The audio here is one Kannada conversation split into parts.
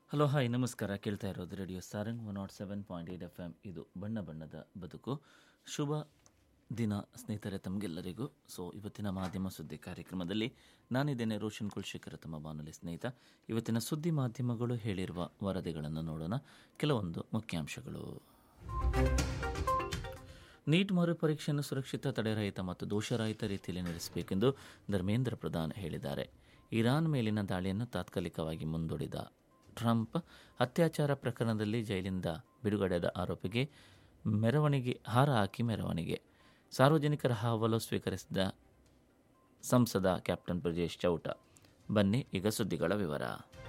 ಹಲೋ ಹಾಯ್ ನಮಸ್ಕಾರ ಕೇಳ್ತಾ ಇರೋದು radio Sarang one naught seven point eight F M ಇದು ಬಣ್ಣ ಬಣ್ಣದ ಬದುಕು ಶುಭ ದಿನ ಸ್ನೇಹಿತರೆ ತಮಗೆಲ್ಲರಿಗೂ ಸೊ ಇವತ್ತಿನ ಮಾಧ್ಯಮ ಸುದ್ದಿ ಕಾರ್ಯಕ್ರಮದಲ್ಲಿ ನಾನಿದ್ದೇನೆ ರೋಷನ್ ಕುಲ್ಶೇಖರ ತಮ್ಮ ಬಾನುಲಿ ಸ್ನೇಹಿತ ಇವತ್ತಿನ ಸುದ್ದಿ ಮಾಧ್ಯಮಗಳು ಹೇಳಿರುವ ವರದಿಗಳನ್ನು ನೋಡೋಣ ಕೆಲವೊಂದು ಮುಖ್ಯಾಂಶಗಳು ನೀಟ್ ಮರುಪರೀಕ್ಷೆಯನ್ನು ಸುರಕ್ಷಿತ ತಡೆರಹಿತ ಮತ್ತು ದೋಷರಹಿತ ರೀತಿಯಲ್ಲಿ ನಡೆಸಬೇಕೆಂದು ಧರ್ಮೇಂದ್ರ ಪ್ರಧಾನ್ ಹೇಳಿದ್ದಾರೆ ಇರಾನ್ ಮೇಲಿನ ದಾಳಿಯನ್ನು ತಾತ್ಕಾಲಿಕವಾಗಿ ಮುಂದೂಡಿದ ಟ್ರಂಪ್ ಅತ್ಯಾಚಾರ ಪ್ರಕರಣದಲ್ಲಿ ಜೈಲಿಂದ ಬಿಡುಗಡೆಯಾದ ಆರೋಪಿಗೆ ಮೆರವಣಿಗೆ ಹಾರ ಹಾಕಿ ಮೆರವಣಿಗೆ ಸಾರ್ವಜನಿಕರ ಅಹವಾಲು ಸ್ವೀಕರಿಸಿದ ಸಂಸದ ಕ್ಯಾಪ್ಟನ್ ಬ್ರಜೇಶ್ ಚೌಟ ಬನ್ನಿ ಈಗ ಸುದ್ದಿಗಳ ವಿವರ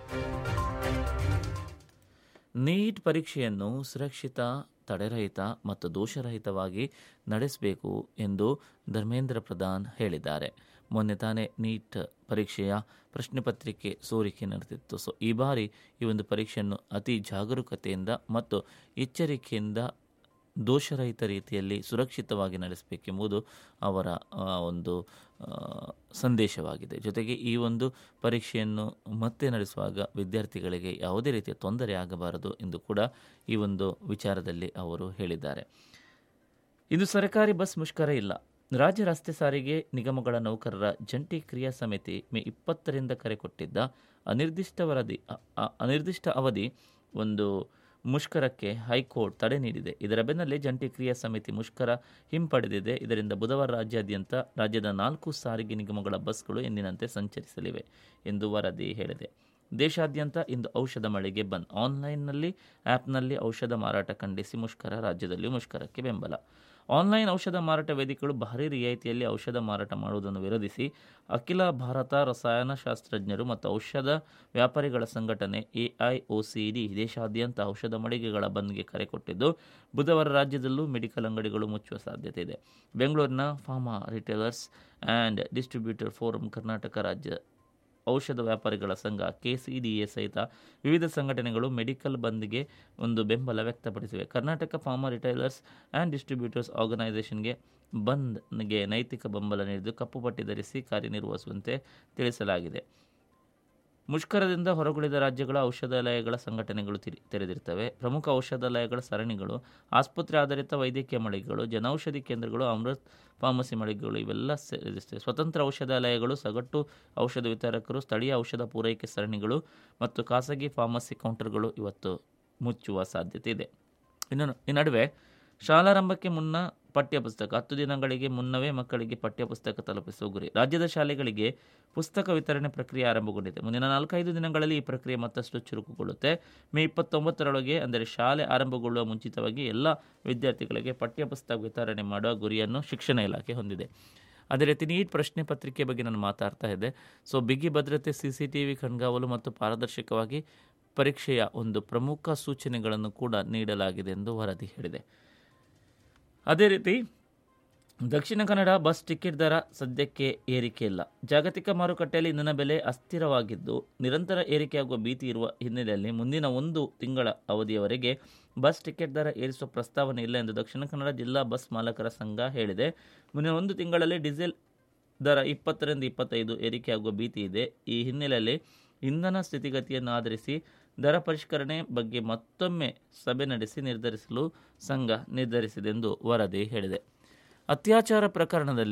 ನೀಟ್ ಪರೀಕ್ಷೆಯನ್ನು ಸುರಕ್ಷಿತ ತಡೆರಹಿತ ಮತ್ತು ದೋಷರಹಿತವಾಗಿ ನಡೆಸಬೇಕು ಎಂದು ಧರ್ಮೇಂದ್ರ ಪ್ರಧಾನ್ ಹೇಳಿದ್ದಾರೆ ಮೊನ್ನೆ ತಾನೇ ನೀಟ್ ಪರೀಕ್ಷೆಯ ಪ್ರಶ್ನೆ ಪತ್ರಿಕೆ ಸೋರಿಕೆ ನಡೆದಿತ್ತು ಸೊ ಈ ಬಾರಿ ಈ ಒಂದು ಪರೀಕ್ಷೆಯನ್ನು ಅತಿ ಜಾಗರೂಕತೆಯಿಂದ ಮತ್ತು ಎಚ್ಚರಿಕೆಯಿಂದ ದೋಷರಹಿತ ರೀತಿಯಲ್ಲಿ ಸುರಕ್ಷಿತವಾಗಿ ನಡೆಸಬೇಕೆಂಬುದು ಅವರ ಆ, ಒಂದು ಆ, ಸಂದೇಶವಾಗಿದೆ ಜೊತೆಗೆ ಈ ಒಂದು ಪರೀಕ್ಷೆಯನ್ನು ಮತ್ತೆ ನಡೆಸುವಾಗ ವಿದ್ಯಾರ್ಥಿಗಳಿಗೆ ಯಾವುದೇ ರೀತಿಯ ತೊಂದರೆ ಆಗಬಾರದು ಎಂದು ಕೂಡ ಈ ಒಂದು ವಿಚಾರದಲ್ಲಿ ಅವರು ಹೇಳಿದ್ದಾರೆ ಇಂದು ಸರ್ಕಾರಿ ಬಸ್ ಮುಷ್ಕರ ಇಲ್ಲ ರಾಜ್ಯ ರಸ್ತೆ ಸಾರಿಗೆ ನಿಗಮಗಳ ನೌಕರರ ಜಂಟಿ ಕ್ರಿಯಾ ಸಮಿತಿ ಮೇ ಇಪ್ಪತ್ತರಿಂದ ಕರೆ ಕೊಟ್ಟಿದ್ದ ಅನಿರ್ದಿಷ್ಟ ವರದಿ ಅ- ಅ- ಅನಿರ್ದಿಷ್ಟ ಅವಧಿ ಒಂದು ಮುಷ್ಕರಕ್ಕೆ ಹೈಕೋರ್ಟ್ ತಡೆ ನೀಡಿದೆ ಇದರ ಬೆನ್ನಲ್ಲೇ ಜಂಟಿ ಕ್ರಿಯಾ ಸಮಿತಿ ಮುಷ್ಕರ ಹಿಂಪಡೆದಿದೆ ಇದರಿಂದ ಬುಧವಾರ ರಾಜ್ಯಾದ್ಯಂತ ರಾಜ್ಯದ ನಾಲ್ಕು ಸಾರಿಗೆ ನಿಗಮಗಳ ಬಸ್ಗಳು ಎಂದಿನಂತೆ ಸಂಚರಿಸಲಿವೆ ಎಂದು ವರದಿ ಹೇಳಿದೆ ದೇಶಾದ್ಯಂತ ಇಂದು ಔಷಧ ಮಳಿಗೆ ಬಂದ್ ಆನ್ಲೈನ್ನಲ್ಲಿ ಆ್ಯಪ್ನಲ್ಲಿ ಔಷಧ ಮಾರಾಟ ಖಂಡಿಸಿ ಮುಷ್ಕರ ರಾಜ್ಯದಲ್ಲಿ ಮುಷ್ಕರಕ್ಕೆ ಬೆಂಬಲ ಆನ್ಲೈನ್ ಔಷಧ ಮಾರಾಟ ವೇದಿಕೆಗಳು ಭಾರೀ ರಿಯಾಯಿತಿಯಲ್ಲಿ ಔಷಧ ಮಾರಾಟ ಮಾಡುವುದನ್ನು ವಿರೋಧಿಸಿ ಅಖಿಲ ಭಾರತ ರಸಾಯನಶಾಸ್ತ್ರಜ್ಞರು ಮತ್ತು ಔಷಧ ವ್ಯಾಪಾರಿಗಳ ಸಂಘಟನೆ ಎಐಒಸಿಡಿ ದೇಶಾದ್ಯಂತ ಔಷಧ ಮಳಿಗೆಗಳ ಬಂದ್ಗೆ ಕರೆ ಕೊಟ್ಟಿದ್ದು ಬುಧವಾರ ರಾಜ್ಯದಲ್ಲೂ ಮೆಡಿಕಲ್ ಅಂಗಡಿಗಳು ಮುಚ್ಚುವ ಸಾಧ್ಯತೆ ಇದೆ ಬೆಂಗಳೂರಿನ pharma retailers and distributor forum Karnataka ರಾಜ್ಯ ಔಷಧ ವ್ಯಾಪಾರಿಗಳ ಸಂಘ ಕೆಸಿಡಿಎ ಸಹಿತ ವಿವಿಧ ಸಂಘಟನೆಗಳು ಮೆಡಿಕಲ್ ಬಂದ್ಗೆ ಒಂದು ಬೆಂಬಲ ವ್ಯಕ್ತಪಡಿಸಿವೆ Karnataka pharma retailers and distributors ಆರ್ಗನೈಸೇಷನ್ಗೆ ಬಂದ್ಗೆ ನೈತಿಕ ಬೆಂಬಲ ನೀಡಿದ್ದು ಕಪ್ಪು ಪಟ್ಟಿ ಧರಿಸಿ ಕಾರ್ಯನಿರ್ವಹಿಸುವಂತೆ ತಿಳಿಸಲಾಗಿದೆ ಮುಷ್ಕರದಿಂದ ಹೊರಗುಳಿದ ರಾಜ್ಯಗಳ ಔಷಧಾಲಯಗಳ ಸಂಘಟನೆಗಳು ತಿರಿ- ತೆರೆದಿರ್ತವೆ ಪ್ರಮುಖ ಔಷಧಾಲಯಗಳ ಸರಣಿಗಳು ಆಸ್ಪತ್ರೆ ಆಧಾರಿತ ವೈದ್ಯಕೀಯ ಮಳಿಗೆಗಳು ಜನೌಷಧಿ ಕೇಂದ್ರಗಳು ಅಮೃತ್ ಫಾರ್ಮಸಿ ಮಳಿಗೆಗಳು ಇವೆಲ್ಲ ಸೇರಿಸ್ತವೆ ಸ್ವತಂತ್ರ ಔಷಧಾಲಯಗಳು ಸಗಟು ಔಷಧ ವಿತರಕರು ಸ್ಥಳೀಯ ಔಷಧ ಪೂರೈಕೆ ಸರಣಿಗಳು ಮತ್ತು ಖಾಸಗಿ ಫಾರ್ಮಸಿ ಕೌಂಟರ್ಗಳು ಇವತ್ತು ಮುಚ್ಚುವ ಸಾಧ್ಯತೆ ಇದೆ ಇನ್ನು ಈ ನಡುವೆ ಶಾಲಾರಂಭಕ್ಕೆ ಮುನ್ನ ಪಠ್ಯಪುಸ್ತಕ ಹತ್ತು ದಿನಗಳಿಗೆ ಮುನ್ನವೇ ಮಕ್ಕಳಿಗೆ ಪಠ್ಯಪುಸ್ತಕ ತಲುಪಿಸುವ ಗುರಿ ರಾಜ್ಯದ ಶಾಲೆಗಳಿಗೆ ಪುಸ್ತಕ ವಿತರಣೆ ಪ್ರಕ್ರಿಯೆ ಆರಂಭಗೊಂಡಿದೆ ಮುಂದಿನ ನಾಲ್ಕೈದು ದಿನಗಳಲ್ಲಿ ಈ ಪ್ರಕ್ರಿಯೆ ಮತ್ತಷ್ಟು ಚುರುಕುಗೊಳ್ಳುತ್ತೆ ಮೇ ಇಪ್ಪತ್ತೊಂಬತ್ತರೊಳಗೆ ಅಂದರೆ ಶಾಲೆ ಆರಂಭಗೊಳ್ಳುವ ಮುಂಚಿತವಾಗಿ ಎಲ್ಲ ವಿದ್ಯಾರ್ಥಿಗಳಿಗೆ ಪಠ್ಯಪುಸ್ತಕ ವಿತರಣೆ ಮಾಡುವ ಗುರಿಯನ್ನು ಶಿಕ್ಷಣ ಇಲಾಖೆ ಹೊಂದಿದೆ ಅದೇ ರೀತಿ ನೀಟ್ ಪ್ರಶ್ನೆ ಪತ್ರಿಕೆ ಬಗ್ಗೆ ನಾನು ಮಾತಾಡ್ತಾ ಇದ್ದೆ ಸೊ ಬಿಗಿ ಭದ್ರತೆ ಸಿ ಸಿ ಟಿ ವಿ ಕಣ್ಗಾವಲು ಮತ್ತು ಪಾರದರ್ಶಕವಾಗಿ ಪರೀಕ್ಷೆಯ ಒಂದು ಪ್ರಮುಖ ಸೂಚನೆಗಳನ್ನು ಕೂಡ ನೀಡಲಾಗಿದೆ ಎಂದು ವರದಿ ಹೇಳಿದೆ ಅದೇ ರೀತಿ ದಕ್ಷಿಣ ಕನ್ನಡ ಬಸ್ ಟಿಕೆಟ್ ದರ ಸದ್ಯಕ್ಕೆ ಏರಿಕೆ ಇಲ್ಲ ಜಾಗತಿಕ ಮಾರುಕಟ್ಟೆಯಲ್ಲಿ ಇಂಧನ ಬೆಲೆ ಅಸ್ಥಿರವಾಗಿದ್ದು ನಿರಂತರ ಏರಿಕೆಯಾಗುವ ಭೀತಿ ಇರುವ ಹಿನ್ನೆಲೆಯಲ್ಲಿ ಮುಂದಿನ ಒಂದು ತಿಂಗಳ ಅವಧಿಯವರೆಗೆ ಬಸ್ ಟಿಕೆಟ್ ದರ ಏರಿಸುವ ಪ್ರಸ್ತಾವನೆ ಇಲ್ಲ ಎಂದು ದಕ್ಷಿಣ ಕನ್ನಡ ಜಿಲ್ಲಾ ಬಸ್ ಮಾಲಕರ ಸಂಘ ಹೇಳಿದೆ ಮುಂದಿನ ಒಂದು ತಿಂಗಳಲ್ಲಿ ಡೀಸೆಲ್ ದರ ಇಪ್ಪತ್ತರಿಂದ ಇಪ್ಪತ್ತೈದು ಏರಿಕೆಯಾಗುವ ಭೀತಿ ಇದೆ ಈ ಹಿನ್ನೆಲೆಯಲ್ಲಿ ಇಂಧನ ಸ್ಥಿತಿಗತಿಯನ್ನು ಆಧರಿಸಿ ದರ ಪರಿಷ್ಕರಣೆ ಬಗ್ಗೆ ಮತ್ತೊಮ್ಮೆ ಸಭೆ ನಡೆಸಿ ನಿರ್ಧರಿಸಲು ಸಂಘ ನಿರ್ಧರಿಸಿದೆ ಎಂದು ವರದಿ ಹೇಳಿದೆ ಅತ್ಯಾಚಾರ ಪ್ರಕರಣದಲ್ಲಿ